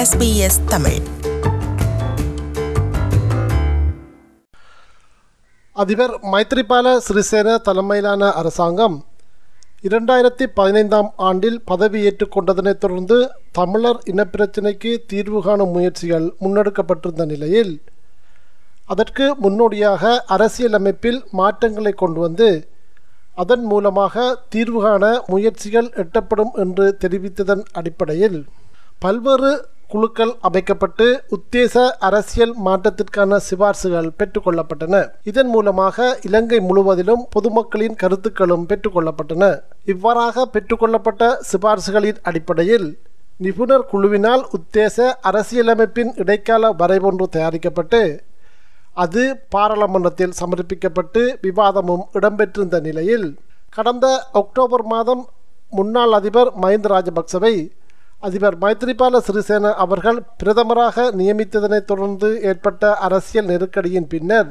SBS Tamil அதிபர் மைத்ரிபால சிறிசேன தலைமையிலான அரசாங்கம் இரண்டாயிரத்தி பதினைந்தாம் ஆண்டில் பதவியேற்றுக் கொண்டதனைத் தொடர்ந்து தமிழர் இனப்பிரச்சினைக்கு தீர்வு காணும் முயற்சிகள் முன்னெடுக்கப்பட்டிருந்த நிலையில் அதற்கு முன்னோடியாக அரசியலமைப்பில் மாற்றங்களை கொண்டு வந்து அதன் மூலமாக தீர்வு காண முயற்சிகள் எட்டப்படும் என்று தெரிவித்ததன் அடிப்படையில் பல்வேறு குழுக்கள் அமைக்கப்பட்டு உத்தேச அரசியல் மாற்றத்திற்கான சிபார்சுகள் பெற்றுக்கொள்ளப்பட்டன இதன் மூலமாக இலங்கை முழுவதிலும் பொதுமக்களின் கருத்துக்களும் பெற்றுக்கொள்ளப்பட்டன இவ்வாறாக பெற்றுக்கொள்ளப்பட்ட சிபார்சுகளின் அடிப்படையில் நிபுணர் குழுவினால் உத்தேச அரசியலமைப்பின் இடைக்கால வரைவொன்று தயாரிக்கப்பட்டு அது பாராளுமன்றத்தில் சமர்ப்பிக்கப்பட்டு விவாதமும் இடம்பெற்றிருந்த நிலையில் கடந்த அக்டோபர் மாதம் முன்னாள் அதிபர் மஹிந்த ராஜபக்சவை அதிபர் மைத்ரிபால சிறிசேன அவர்கள் பிரதமராக நியமித்ததனைத் தொடர்ந்து ஏற்பட்ட அரசியல் நெருக்கடியின் பின்னர்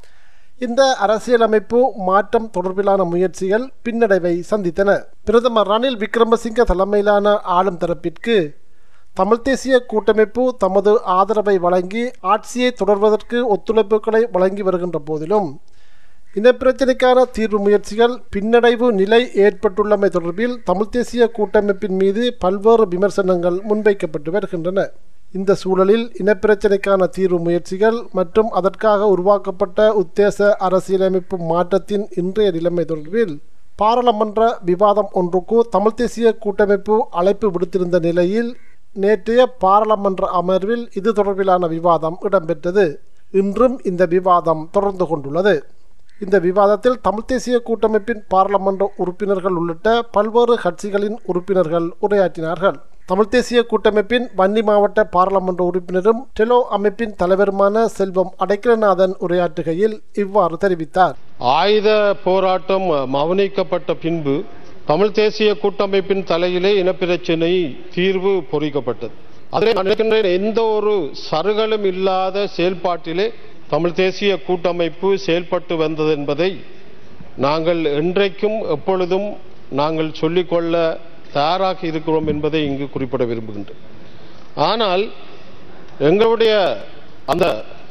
இந்த அரசியலமைப்பு மாற்றம் தொடர்பிலான முயற்சிகள் பின்னடைவை சந்தித்தன பிரதமர் ரணில் விக்ரமசிங்க தலைமையிலான ஆளும் தரப்பிற்கு தமிழ் தேசிய கூட்டமைப்பு தமது ஆதரவை வழங்கி ஆட்சியை தொடர்வதற்கு ஒத்துழைப்புகளை வழங்கி வருகின்ற போதிலும் இனப்பிரச்சினைக்கான தீர்வு முயற்சிகள் பின்னடைவு நிலை ஏற்பட்டுள்ளமை தொடர்பில் தமிழ் தேசிய கூட்டமைப்பின் மீது பல்வேறு விமர்சனங்கள் முன்வைக்கப்பட்டு வருகின்றன இந்த சூழலில் இனப்பிரச்சினைக்கான தீர்வு முயற்சிகள் மற்றும் அதற்காக உருவாக்கப்பட்ட உத்தேச அரசியலமைப்பு மாற்றத்தின் இன்றைய நிலைமை தொடர்பில் பாராளுமன்ற விவாதம் ஒன்றுக்கு தமிழ் தேசிய கூட்டமைப்பு அழைப்பு விடுத்திருந்த நிலையில் நேற்றைய பாராளுமன்ற அமர்வில் இது தொடர்பிலான விவாதம் இடம்பெற்றது இன்றும் இந்த விவாதம் தொடர்ந்து கொண்டுள்ளது இந்த விவாதத்தில் தமிழ் தேசிய கூட்டமைப்பின் பாராளுமன்ற உறுப்பினர்கள் உள்ளிட்ட பல்வேறு கட்சிகளின் உறுப்பினர்கள் உரையாற்றினார்கள் தமிழ் தேசிய கூட்டமைப்பின் வன்னி மாவட்ட பாராளுமன்ற உறுப்பினரும் டெலோ அமைப்பின் தலைவருமான செல்வம் அடைக்கலநாதன் உரையாற்றுகையில் இவ்வாறு தெரிவித்தார் ஆயுத போராட்டம் மௌனிக்கப்பட்ட பின்பு தமிழ் தேசிய கூட்டமைப்பின் தலையிலே இனப்பிரச்சினை தீர்வு பொறிக்கப்பட்டது அதில் நான் நினைக்கின்றேன் எந்த ஒரு சருகளும் இல்லாத செயல்பாட்டிலே தமிழ் தேசிய கூட்டமைப்பு செயல்பட்டு வந்தது என்பதை நாங்கள் என்றைக்கும் எப்பொழுதும் நாங்கள் சொல்லிக்கொள்ள தயாராக இருக்கிறோம் என்பதை இங்கு குறிப்பிட விரும்புகின்றேன் ஆனால் எங்களுடைய அந்த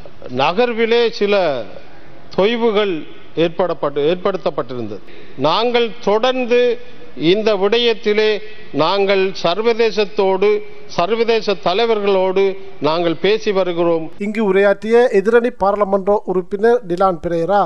நகர்விலே சில தொய்வுகள் ஏற்படப்பட்டு ஏற்படுத்தப்பட்டிருந்தது நாங்கள் தொடர்ந்து இந்த விடயத்திலே நாங்கள் சர்வதேசத்தோடு சர்வதேச தலைவர்களோடு நாங்கள் பேசி வருகிறோம் இங்கு உரையாற்றிய எதிரணி பாராளுமன்ற உறுப்பினர் டிலான் பிரேரா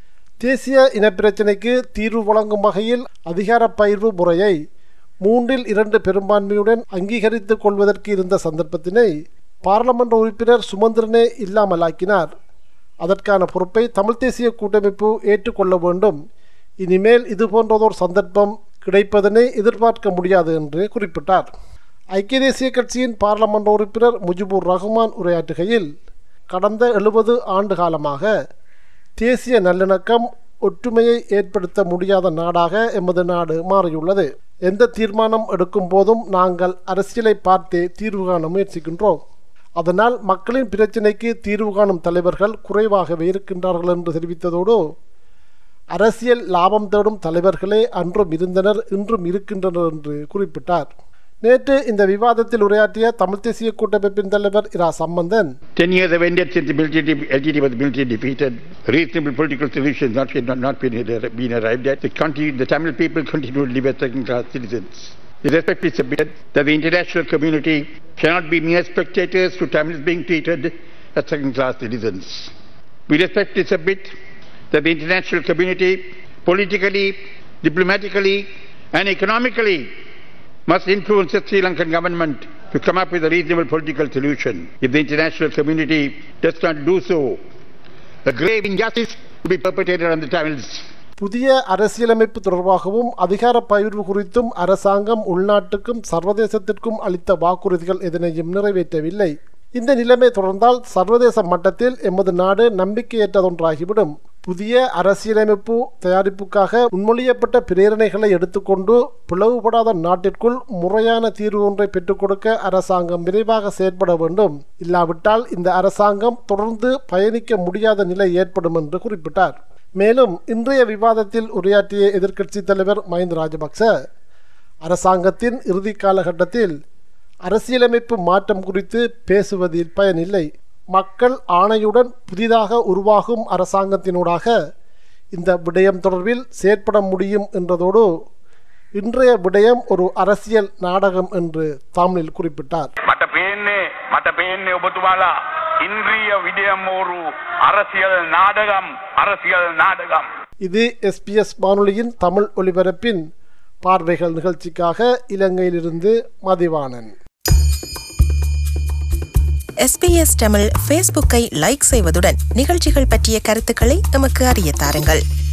தேசிய இனப்பிரச்சினைக்கு தீர்வு வழங்கும் வகையில் அதிகார பயிர்வு முறையை மூன்றில் இரண்டு பெரும்பான்மையுடன் அங்கீகரித்துக் கொள்வதற்கு இருந்த சந்தர்ப்பத்தினை பாராளுமன்ற உறுப்பினர் சுமந்திரனே இல்லாமலாக்கினார் அதற்கான பொறுப்பை தமிழ் தேசிய கூட்டமைப்பு ஏற்றுக்கொள்ள வேண்டும் இனிமேல் இது போன்றதோர் சந்தர்ப்பம் கிடைப்பதனை எதிர்பார்க்க முடியாது என்று குறிப்பிட்டார் ஐக்கிய தேசிய கட்சியின் பாராளுமன்ற உறுப்பினர் முஜிபுர் ரஹ்மான் உரையாற்றுகையில் கடந்த எழுபது ஆண்டு காலமாக தேசிய நல்லிணக்கம் ஒற்றுமையை ஏற்படுத்த முடியாத நாடாக எமது நாடு மாறியுள்ளது எந்த தீர்மானம் எடுக்கும் போதும் நாங்கள் அரசியலை பார்த்தே தீர்வு காண முயற்சிக்கின்றோம் அதனால் மக்களின் பிரச்சினைக்கு தீர்வு காணும் தலைவர்கள் குறைவாகவே இருக்கின்றார்கள் என்று தெரிவித்ததோடு அரசியல் லாபம் தேடும் தலைவர்களே அன்றும் இருந்தனர் இன்றும் இருக்கின்றனர் என்று குறிப்பிட்டார் நேற்று இந்த விவாதத்தில் உரையாற்றிய தமிழ் தேசிய கூட்டமைப்பின் தலைவர் இரா Sampanthan Ten years of ended since the military, LTT was militarily defeated. Reasonable political solutions not, not, not been, been arrived at. The, country, the Tamil people continue to live as second-class citizens. We respectfully submit that the international community cannot be mere spectators to Tamils being treated as second-class citizens. We respectfully submit that the international community, politically, diplomatically, and economically, must influence the Sri Lankan government to come up with a reasonable political solution. If the international community does not do so, a grave injustice will be perpetrated on the Tamils. புதிய அரசியலமைப்பு தொடர்பாகவும் அதிகார பகிர்வு குறித்தும் அரசாங்கம் உள்நாட்டுக்கும் சர்வதேசத்திற்கும் அளித்த வாக்குறுதிகள் எதனையும் நிறைவேற்றவில்லை இந்த நிலைமை தொடர்ந்தால் சர்வதேச மட்டத்தில் எமது நாடு நம்பிக்கையற்றதொன்றாகிவிடும் புதிய அரசியலமைப்பு தயாரிப்புக்காக முன்மொழியப்பட்ட பிரேரணைகளை எடுத்துக்கொண்டு பிளவுபடாத நாட்டிற்குள் முறையான தீர்வு ஒன்றை பெற்றுக் கொடுக்க அரசாங்கம் விரைவாக செயற்பட வேண்டும் இல்லாவிட்டால் இந்த அரசாங்கம் தொடர்ந்து பயணிக்க முடியாத நிலை ஏற்படும் என்று குறிப்பிட்டார் மேலும் இன்றைய விவாதத்தில் உரையாற்றிய எதிர்க்கட்சித் தலைவர் மஹிந்த ராஜபக்ச அரசாங்கத்தின் இறுதி காலகட்டத்தில் அரசியலமைப்பு மாற்றம் குறித்து பேசுவதில் பயனில்லை மக்கள் ஆணையுடன் புதிதாக உருவாகும் அரசாங்கத்தினூடாக இந்த விடயம் தொடர்பில் செயற்பட முடியும் என்றதோடு இன்றைய விடயம் ஒரு அரசியல் நாடகம் என்று தாமிழில் குறிப்பிட்டார் මට පේන්නේ මට පේන්නේ ඔබතුමාලා ඉන්ද්‍රීය විඩයම් ඕරු අරසියල් නාඩගම් අරසියල් නාඩගම් இது எஸ்பிஎஸ் வானொலியின் தமிழ் ஒலிபரப்பின் பார்வைகள் நிகழ்ச்சிக்காக இலங்கையிலிருந்து மதிவாணன் எஸ்பிஎஸ் தமிழ் ஃபேஸ்புக்கை லைக் செய்வதுடன் நிகழ்ச்சிகள் பற்றிய கருத்துக்களை எமக்கு அறிய தாருங்கள்